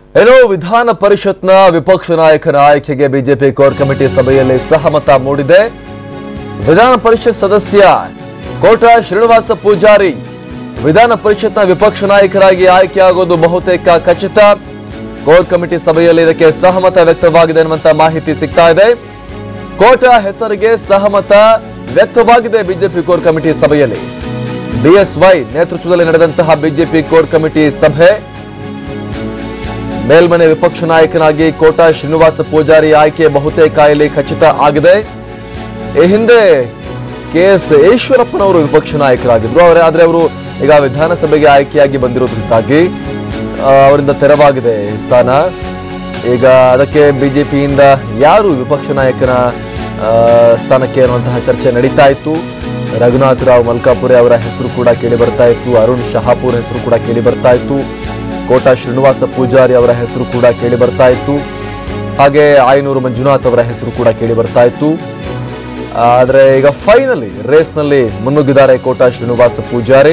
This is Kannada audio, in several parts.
ಏನೋ ವಿಧಾನ ಪರಿಷತ್ನ ವಿಪಕ್ಷ ನಾಯಕನ ಆಯ್ಕೆಗೆ ಬಿಜೆಪಿ ಕೋರ್ ಕಮಿಟಿ ಸಭೆಯಲ್ಲಿ ಸಹಮತ ಮೂಡಿದೆ ವಿಧಾನ ಪರಿಷತ್ ಸದಸ್ಯ ಕೋಟ ಶ್ರೀನಿವಾಸ ಪೂಜಾರಿ ವಿಧಾನ ಪರಿಷತ್ನ ವಿಪಕ್ಷ ನಾಯಕರಾಗಿ ಆಯ್ಕೆಯಾಗೋದು ಬಹುತೇಕ ಖಚಿತ ಕೋರ್ ಕಮಿಟಿ ಸಭೆಯಲ್ಲಿ ಇದಕ್ಕೆ ಸಹಮತ ವ್ಯಕ್ತವಾಗಿದೆ ಎನ್ನುವಂತ ಮಾಹಿತಿ ಸಿಗ್ತಾ ಇದೆ ಕೋಟ ಹೆಸರಿಗೆ ಸಹಮತ ವ್ಯಕ್ತವಾಗಿದೆ ಬಿಜೆಪಿ ಕೋರ್ ಕಮಿಟಿ ಸಭೆಯಲ್ಲಿ ಬಿಎಸ್ವೈ ನೇತೃತ್ವದಲ್ಲಿ ನಡೆದಂತಹ ಬಿಜೆಪಿ ಕೋರ್ ಕಮಿಟಿ ಸಭೆ ಮೇಲ್ಮನೆ ವಿಪಕ್ಷ ನಾಯಕನಾಗಿ ಕೋಟಾ ಶ್ರೀನಿವಾಸ ಪೂಜಾರಿ ಆಯ್ಕೆ ಬಹುತೇಕ ಇಲ್ಲಿ ಖಚಿತ ಆಗಿದೆ ಈ ಹಿಂದೆ ಕೆ ಎಸ್ ಈಶ್ವರಪ್ಪನವರು ವಿಪಕ್ಷ ನಾಯಕರಾಗಿದ್ರು ಅವರೇ ಆದ್ರೆ ಅವರು ಈಗ ವಿಧಾನಸಭೆಗೆ ಆಯ್ಕೆಯಾಗಿ ಬಂದಿರೋದ್ರಿಂದಾಗಿ ಆ, ಅವರಿಂದ ತೆರವಾಗಿದೆ ಈ ಸ್ಥಾನ ಈಗ ಅದಕ್ಕೆ ಬಿಜೆಪಿಯಿಂದ ಯಾರು ವಿಪಕ್ಷ ನಾಯಕನ ಆ, ಸ್ಥಾನಕ್ಕೆ ಅನ್ನುವಂತಹ ಚರ್ಚೆ ನಡೀತಾ ಇತ್ತು ರಘುನಾಥ್ ರಾವ್ ಮಲ್ಕಾಪುರೆ ಅವರ ಹೆಸರು ಕೂಡ ಕೇಳಿ ಬರ್ತಾ ಇತ್ತು ಅರುಣ್ ಶಹಾಪುರ್ ಹೆಸರು ಕೂಡ ಕೇಳಿ ಬರ್ತಾ ಇತ್ತು ಕೋಟಾ ಶ್ರೀನಿವಾಸ ಪೂಜಾರಿ ಅವರ ಹೆಸರು ಕೂಡ ಕೇಳಿ ಬರ್ತಾ ಇತ್ತು ಹಾಗೆ ಆಯನೂರು ಮಂಜುನಾಥ್ ಅವರ ಹೆಸರು ಕೂಡ ಕೇಳಿ ಬರ್ತಾ ಇತ್ತು ಆದ್ರೆ ಈಗ ಫೈನಲಿ ರೇಸ್ನಲ್ಲಿ ಮುನ್ನುಗ್ಗಿದ್ದಾರೆ ಕೋಟಾ ಶ್ರೀನಿವಾಸ ಪೂಜಾರಿ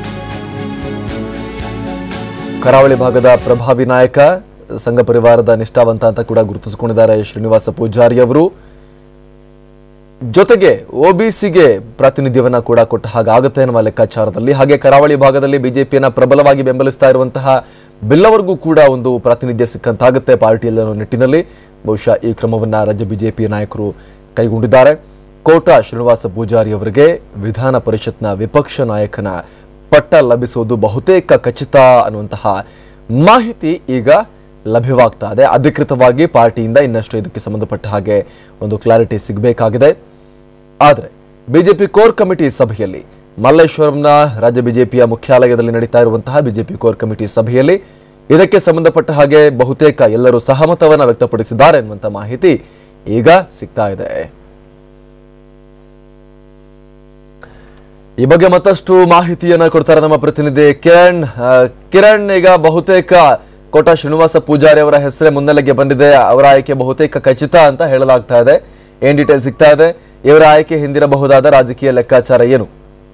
ಕರಾವಳಿ ಭಾಗದ ಪ್ರಭಾವಿ ನಾಯಕ ಸಂಘ ಪರಿವಾರದ ನಿಷ್ಠಾವಂತ ಅಂತ ಕೂಡ ಗುರುತಿಸಿಕೊಂಡಿದ್ದಾರೆ ಶ್ರೀನಿವಾಸ ಪೂಜಾರಿ ಅವರು ಜೊತೆಗೆ ಒಬಿಸಿಗೆ ಪ್ರಾತಿನಿಧ್ಯವನ್ನ ಕೂಡ ಕೊಟ್ಟ ಹಾಗಾಗುತ್ತೆ ಎನ್ನುವ ಲೆಕ್ಕಾಚಾರದಲ್ಲಿ ಹಾಗೆ ಕರಾವಳಿ ಭಾಗದಲ್ಲಿ ಬಿಜೆಪಿಯನ್ನ ಪ್ರಬಲವಾಗಿ ಬೆಂಬಲಿಸ್ತಾ ಇರುವಂತಹ ಬಿಲ್ಲವರ್ಗೂ ಕೂಡ ಒಂದು ಪ್ರಾತಿನಿಧ್ಯ ಸಿಕ್ಕಂತಾಗುತ್ತೆ ಪಾರ್ಟಿಯಲ್ಲಿ ಅನ್ನೋ ನಿಟ್ಟಿನಲ್ಲಿ ಬಹುಶಃ ಈ ಕ್ರಮವನ್ನ ರಾಜ್ಯ ಬಿಜೆಪಿ ನಾಯಕರು ಕೈಗೊಂಡಿದ್ದಾರೆ ಕೋಟಾ ಶ್ರೀನಿವಾಸ ಪೂಜಾರಿ ಅವರಿಗೆ ವಿಧಾನ ಪರಿಷತ್ನ ವಿಪಕ್ಷ ನಾಯಕನ ಪಟ್ಟ ಲಭಿಸುವುದು ಬಹುತೇಕ ಖಚಿತ ಅನ್ನುವಂತಹ ಮಾಹಿತಿ ಈಗ ಲಭ್ಯವಾಗ್ತಾ ಇದೆ ಅಧಿಕೃತವಾಗಿ ಪಾರ್ಟಿಯಿಂದ ಇನ್ನಷ್ಟು ಇದಕ್ಕೆ ಸಂಬಂಧಪಟ್ಟ ಹಾಗೆ ಒಂದು ಕ್ಲಾರಿಟಿ ಸಿಗಬೇಕಾಗಿದೆ ಆದರೆ ಬಿಜೆಪಿ ಕೋರ್ ಕಮಿಟಿ ಸಭೆಯಲ್ಲಿ ಮಲ್ಲೇಶ್ವರಂನ ರಾಜ್ಯ ಬಿಜೆಪಿಯ ಮುಖ್ಯಾಲಯದಲ್ಲಿ ನಡೀತಾ ಇರುವಂತಹ ಬಿಜೆಪಿ ಕೋರ್ ಕಮಿಟಿ ಸಭೆಯಲ್ಲಿ ಇದಕ್ಕೆ ಸಂಬಂಧಪಟ್ಟ ಹಾಗೆ ಬಹುತೇಕ ಎಲ್ಲರೂ ಸಹಮತವನ್ನ ವ್ಯಕ್ತಪಡಿಸಿದ್ದಾರೆ ಎನ್ನುವಂತ ಮಾಹಿತಿ ಈಗ ಸಿಗ್ತಾ ಇದೆ ಈ ಬಗ್ಗೆ ಮತ್ತಷ್ಟು ಮಾಹಿತಿಯನ್ನ ಕೊಡ್ತಾರೆ ನಮ್ಮ ಪ್ರತಿನಿಧಿ ಕಿರಣ್ ಆ, ಕಿರಣ್ ಈಗ ಬಹುತೇಕ ಕೋಟಾ ಶ್ರೀನಿವಾಸ ಪೂಜಾರಿ ಅವರ ಹೆಸರೇ ಮುನ್ನೆಲೆಗೆ ಬಂದಿದೆ ಅವರ ಆಯ್ಕೆ ಬಹುತೇಕ ಖಚಿತ ಅಂತ ಹೇಳಲಾಗ್ತಾ ಇದೆ ಏನ್ ಡೀಟೇಲ್ ಸಿಗ್ತಾ ಇದೆ ಇವರ ಆಯ್ಕೆ ಹಿಂದಿರಬಹುದಾದ ರಾಜಕೀಯ ಲೆಕ್ಕಾಚಾರ ಏನು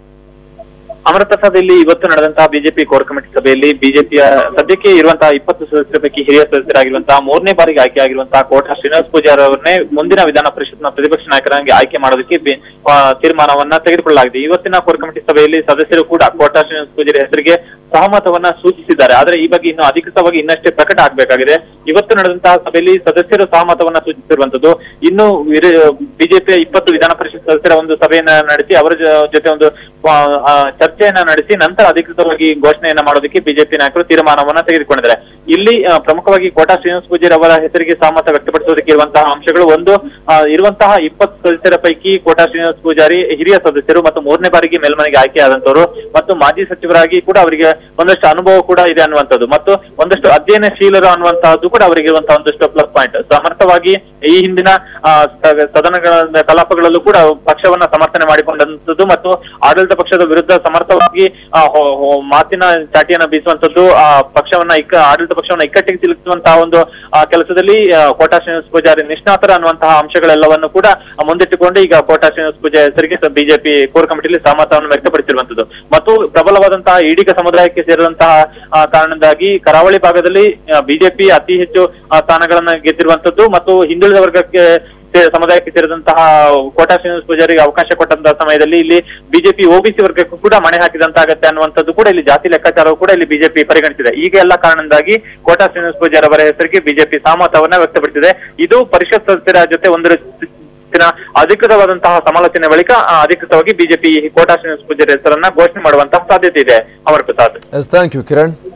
ಅಮರಪ್ರಸಾದ್ ಇಲ್ಲಿ ಇವತ್ತು ನಡೆದಂತಹ ಬಿಜೆಪಿ ಕೋರ್ ಕಮಿಟಿ ಸಭೆಯಲ್ಲಿ ಬಿಜೆಪಿಯ ಸದ್ಯಕ್ಕೆ ಇರುವಂತಹ ಇಪ್ಪತ್ತು ಸದಸ್ಯರ ಪೈಕಿ ಹಿರಿಯ ಸದಸ್ಯರಾಗಿರುವಂತಹ ಮೂರನೇ ಬಾರಿಗೆ ಆಯ್ಕೆ ಆಗಿರುವಂತಹ ಕೋಟಾ ಶ್ರೀನಿವಾಸ್ ಪೂಜಾರಿ ಅವರನ್ನೇ ಮುಂದಿನ ವಿಧಾನ ಪರಿಷತ್ನ ಪ್ರತಿಪಕ್ಷ ನಾಯಕರಾಗಿ ಆಯ್ಕೆ ಮಾಡೋದಕ್ಕೆ ಬಿ- ಆ, ತೀರ್ಮಾನವನ್ನ ತೆಗೆದುಕೊಳ್ಳಲಾಗಿದೆ ಇವತ್ತಿನ ಕೋರ್ ಕಮಿಟಿ ಸಭೆಯಲ್ಲಿ ಸದಸ್ಯರು ಕೂಡ ಕೋಟಾ ಶ್ರೀನಿವಾಸ್ ಪೂಜಾರಿ ಹೆಸರಿಗೆ ಸಹಮತವನ್ನ ಸೂಚಿಸಿದ್ದಾರೆ ಆದ್ರೆ ಈ ಬಗ್ಗೆ ಇನ್ನು ಅಧಿಕೃತವಾಗಿ ಇನ್ನಷ್ಟೇ ಪ್ರಕಟ ಆಗಬೇಕಾಗಿದೆ ಇವತ್ತು ನಡೆದಂತಹ ಸಭೆಯಲ್ಲಿ ಸದಸ್ಯರು ಸಹಮತವನ್ನ ಸೂಚಿಸಿರುವಂತದ್ದು ಇನ್ನು ಬಿಜೆಪಿಯ ಇಪ್ಪತ್ತು ವಿಧಾನ ಪರಿಷತ್ ಸದಸ್ಯರ ಒಂದು ಸಭೆಯನ್ನ ನಡೆಸಿ ಅವರ ಜೊ- ಜೊತೆ ಒಂದು ಆ, ಆ, ಚರ್ಚೆಯನ್ನ ನಡೆಸಿ ನಂತರ ಅಧಿಕೃತವಾಗಿ ಘೋಷಣೆಯನ್ನ ಮಾಡೋದಕ್ಕೆ ಬಿಜೆಪಿ ನಾಯಕರು ತೀರ್ಮಾನವನ್ನ ತೆಗೆದುಕೊಂಡಿದ್ದಾರೆ ಇಲ್ಲಿ ಆ, ಪ್ರಮುಖವಾಗಿ ಕೋಟಾ ಶ್ರೀನಿವಾಸ ಪೂಜಾರಿ ಅವರ ಹೆಸರಿಗೆ ಸಹಮತ ವ್ಯಕ್ತಪಡಿಸೋದಕ್ಕೆ ಇರುವಂತಹ ಅಂಶಗಳು ಒಂದು ಆ, ಇರುವಂತಹ ಇಪ್ಪತ್ತು ಸದಸ್ಯರ ಪೈಕಿ ಕೋಟಾ ಶ್ರೀನಿವಾಸ ಪೂಜಾರಿ ಹಿರಿಯ ಸದಸ್ಯರು ಮತ್ತು ಮೂರನೇ ಬಾರಿಗೆ ಮೇಲ್ಮನೆಗೆ ಆಯ್ಕೆಯಾದಂತವರು ಮತ್ತು ಮಾಜಿ ಸಚಿವರಾಗಿ ಕೂಡ ಅವರಿಗೆ ಒಂದಷ್ಟು ಅನುಭವ ಕೂಡ ಇದೆ ಅನ್ನುವಂಥದ್ದು ಮತ್ತು ಒಂದಷ್ಟು ಅಧ್ಯಯನಶೀಲರು ಅನ್ನುವಂತಹದ್ದು ಕೂಡ ಅವರಿಗೆ ಇರುವಂತಹ ಒಂದಷ್ಟು ಪ್ಲಸ್ ಪಾಯಿಂಟ್ ಸಮರ್ಥವಾಗಿ ಈ ಹಿಂದಿನ ಆ, ಸ- ಸದನಗಳ ಕಲಾಪಗಳಲ್ಲೂ ಕೂಡ ಪಕ್ಷವನ್ನ ಸಮರ್ಥನೆ ಮಾಡಿಕೊಂಡಂತದ್ದು ಮತ್ತು ಆಡಳಿತ ಪಕ್ಷದ ವಿರುದ್ಧ ಸಮರ್ಥವಾಗಿ ಆ, ಹೊ- ಹೊ- ಮಾತಿನ ಚಾಟಿಯನ್ನ ಬೀಸುವಂತದ್ದು ಆ ಪಕ್ಷವನ್ನ ಇಕ್ಕ ಆಡಳಿತ ಪಕ್ಷವನ್ನ ಇಕ್ಕಟ್ಟಿಗೆ ತಿಳಿಸುವಂತಹ ಒಂದು ಆ, ಕೆಲಸದಲ್ಲಿ ಆ, ಕೋಟಾ ಶ್ರೀನಿವಾಸ ಪೂಜಾರಿ ನಿಷ್ಣಾತರ ಅನ್ನುವಂತಹ ಅಂಶಗಳೆಲ್ಲವನ್ನು ಕೂಡ ಮುಂದಿಟ್ಟುಕೊಂಡು ಈಗ ಕೋಟಾ ಶ್ರೀನಿವಾಸ ಪೂಜಾರಿ ಹೆಸರಿಗೆ ಬಿಜೆಪಿ ಕೋರ್ ಕಮಿಟಿಯಲ್ಲಿ ಸಹಮತವನ್ನು ವ್ಯಕ್ತಪಡಿಸಿರುವಂತದ್ದು ಮತ್ತು ಪ್ರಬಲವಾದಂತಹ ಈಡಿಗ ಸಮುದಾಯಕ್ಕೆ ಸೇರಿದಂತಹ ಆ, ಕಾರಣದಿಂದಾಗಿ ಕರಾವಳಿ ಭಾಗದಲ್ಲಿ ಬಿಜೆಪಿ ಅತಿ ಹೆಚ್ಚು ಆ, ಸ್ಥಾನಗಳನ್ನ ಗೆದ್ದಿರುವಂತದ್ದು ಮತ್ತು ಹಿಂದುಳಿದ ವರ್ಗಕ್ಕೆ ಸೇ- ಸಮುದಾಯಕ್ಕೆ ಸೇರಿದಂತಹ ಕೋಟಾ ಶ್ರೀನಿವಾಸ ಪೂಜಾರಿಗೆ ಅವಕಾಶ ಕೊಟ್ಟಂತಹ ಸಮಯದಲ್ಲಿ ಇಲ್ಲಿ ಬಿಜೆಪಿ ಒಬಿಸಿ ವರ್ಗಕ್ಕೂ ಕೂಡ ಮಣೆ ಹಾಕಿದಂತಾಗತ್ತೆ ಅನ್ನುವಂಥದ್ದು ಕೂಡ ಇಲ್ಲಿ ಜಾತಿ ಲೆಕ್ಕಾಚಾರವು ಕೂಡ ಇಲ್ಲಿ ಬಿಜೆಪಿ ಪರಿಗಣಿಸಿದೆ ಈಗ ಎಲ್ಲ ಕಾರಣದಿಂದಾಗಿ ಕೋಟಾ ಶ್ರೀನಿವಾಸ ಪೂಜಾರಿ ಅವರ ಹೆಸರಿಗೆ ಬಿಜೆಪಿ ಸಹಮತವನ್ನ ವ್ಯಕ್ತಪಡಿಸಿದೆ ಇದು ಪರಿಷತ್ ಸದಸ್ಯರ ಜೊತೆ ಒಂದು ದಿನ ಅಧಿಕೃತವಾದಂತಹ ಸಮಾಲೋಚನೆ ಬಳಿಕ ಆ, ಅಧಿಕೃತವಾಗಿ ಬಿಜೆಪಿ ಕೋಟಾ ಶ್ರೀನಿವಾಸ ಪೂಜಾರಿ ಹೆಸರನ್ನ ಘೋಷಣೆ ಮಾಡುವಂತಹ ಸಾಧ್ಯತೆ ಇದೆ Amar Prasad S thank you Kiran